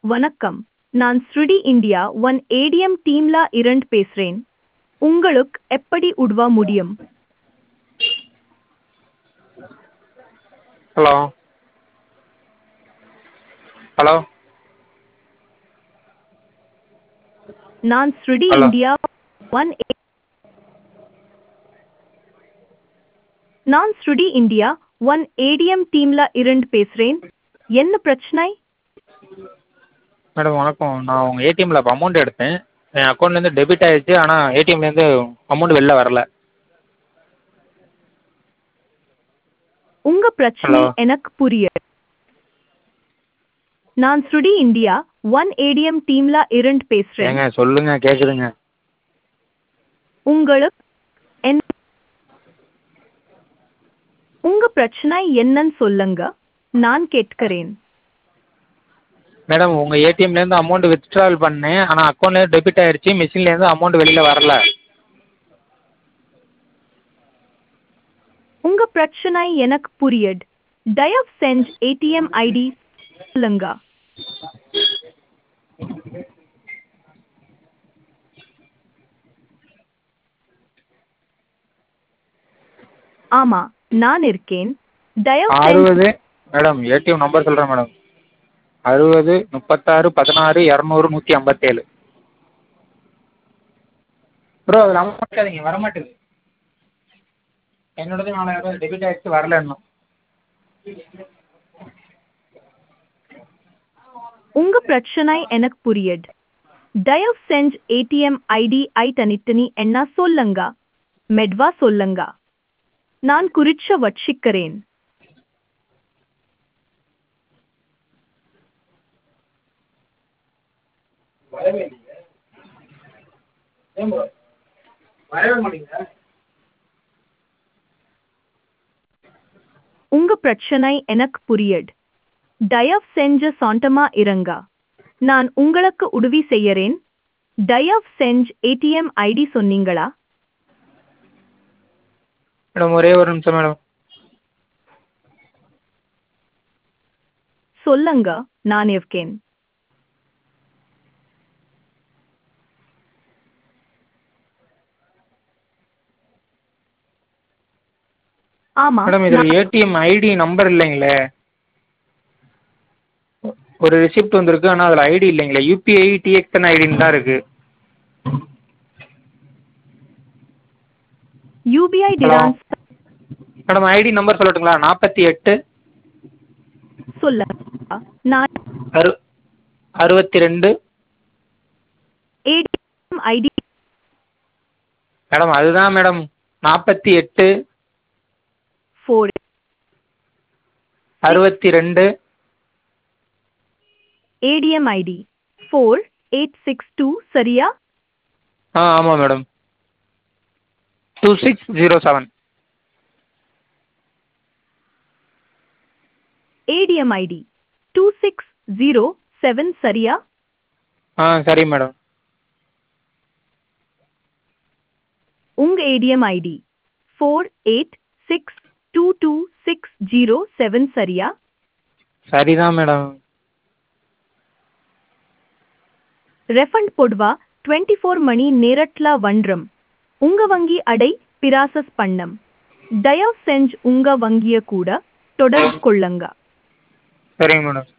வணக்கம் நான் ஸ்ருடி இந்தியா ஒன் ஏடிஎம் டீம்ல இரண்டு பேசுறேன் உங்களுக்கு எப்படி உதவ முடியும் ஹலோ ஹலோ நான் ஸ்ருடி Hello. இந்தியா ஒன் நான் ஸ்ருடி இந்தியா ஒன் ஏடிஎம் டீம்ல இரண்டு பேசுறேன் என்ன பிரச்சனை மேடம் வணக்கம் நான் உங்கள் ஏடிஎம்மில் இப்போ அமௌண்ட் எடுத்தேன் என் அக்கௌண்ட்லேருந்து டெபிட் ஆயிடுச்சு ஆனால் ஏடிஎம்லேருந்து அமௌண்ட் வெளில வரல உங்க பிரச்சனை Hello. எனக்கு புரியுது நான் ஸ்ருடி இந்தியா ஒன் ஏடிஎம் டீம்ல இரண்டு பேசுறேன் ஏங்க சொல்லுங்க கேட்குதுங்க உங்களுக்கு என்ன உங்க பிரச்சனை என்னன்னு சொல்லுங்க நான் கேட்கிறேன் மேடம் உங்கள் ஏடிஎம்லேருந்து அமௌண்ட் வித்ட்ராவல் பண்ணேன் ஆனால் அக்கௌண்ட்லேருந்து டெபிட் ஆயிடுச்சு மிஷின்லேருந்து அமௌண்ட் வெளியில் வரல உங்க பிரச்சனை எனக்கு புரியுது தயவு செஞ்சு ஏடிஎம் ஐடி சொல்லுங்க ஆமா நான் இருக்கேன் தயவு செஞ்சு அறுபது மேடம் ஏடிஎம் நம்பர் சொல்கிறேன் மேடம் அறுபது முப்பத்தாறு பதினாறு இரநூறு நூற்றி ஐம்பத்தேழு ப்ரோ அதில் அமௌண்ட் இருக்காதீங்க வர மாட்டேங்குது என்னோடது நாலாயிரம் டெபிட் ஆயிடுச்சு வரல இன்னும் உங்க பிரச்சனை எனக்கு புரியுது தயவு செஞ்சு ஏடிஎம் ஐடி ஐ தனித்தனி என்ன சொல்லுங்க மெட்வா சொல்லுங்க நான் குறிச்ச வச்சிக்கிறேன் வரவே இல்லைங்க ஏன் ப்ரோ வரவே மாட்டேங்குதா உங்க பிரச்சனை எனக்கு புரியுது தயவு செஞ்சு சொந்தமா இருங்க நான் உங்களுக்கு உதவி செய்யறேன் தயவு செஞ்சு ஏடிஎம் ஐடி சொன்னீங்களா மேடம் ஒரே ஒரு நிமிஷம் மேடம் சொல்லுங்க நான் இருக்கேன் ஆமா மேடம் இதில் ஏடிஎம் ஐடி நம்பர் இல்லைங்களே ஒரு ரிசிப்ட் வந்திருக்கு ஆனால் அதில் ஐடி இல்லைங்களே யூபிஐ டிஎக்ஸ்என் ஐடின்னு தான் இருக்குது UPI Hello. Trans madam ID number சொல்லட்டுங்களா நாற்பத்தி எட்டு சொல்லுங்க நான் அறு அறுபத்தி ரெண்டு ஏடிஎம் ஐடி மேடம் அதுதான் மேடம் நாற்பத்தி எட்டு ஃபோர் அறுபத்தி ரெண்டு ATM ID four eight six two சரியா ஆ ஆமாம் madam two six zero seven ATM ID two six zero seven சரியா ஆ சரி மேடம் உங்க ATM ID four eight six two two six zero seven சரியா சரிதான் மேடம் ரெஃபண்ட் போடுவா டுவெண்ட்டி ஃபோர் மணி நேரட்ல வண்றம் உங்க வங்கி அடை பிராசஸ் பண்ணம் தயவு செஞ்சு உங்க வங்கிய கூட தொடர்பு கொள்ளுங்க சரிங்க மேடம்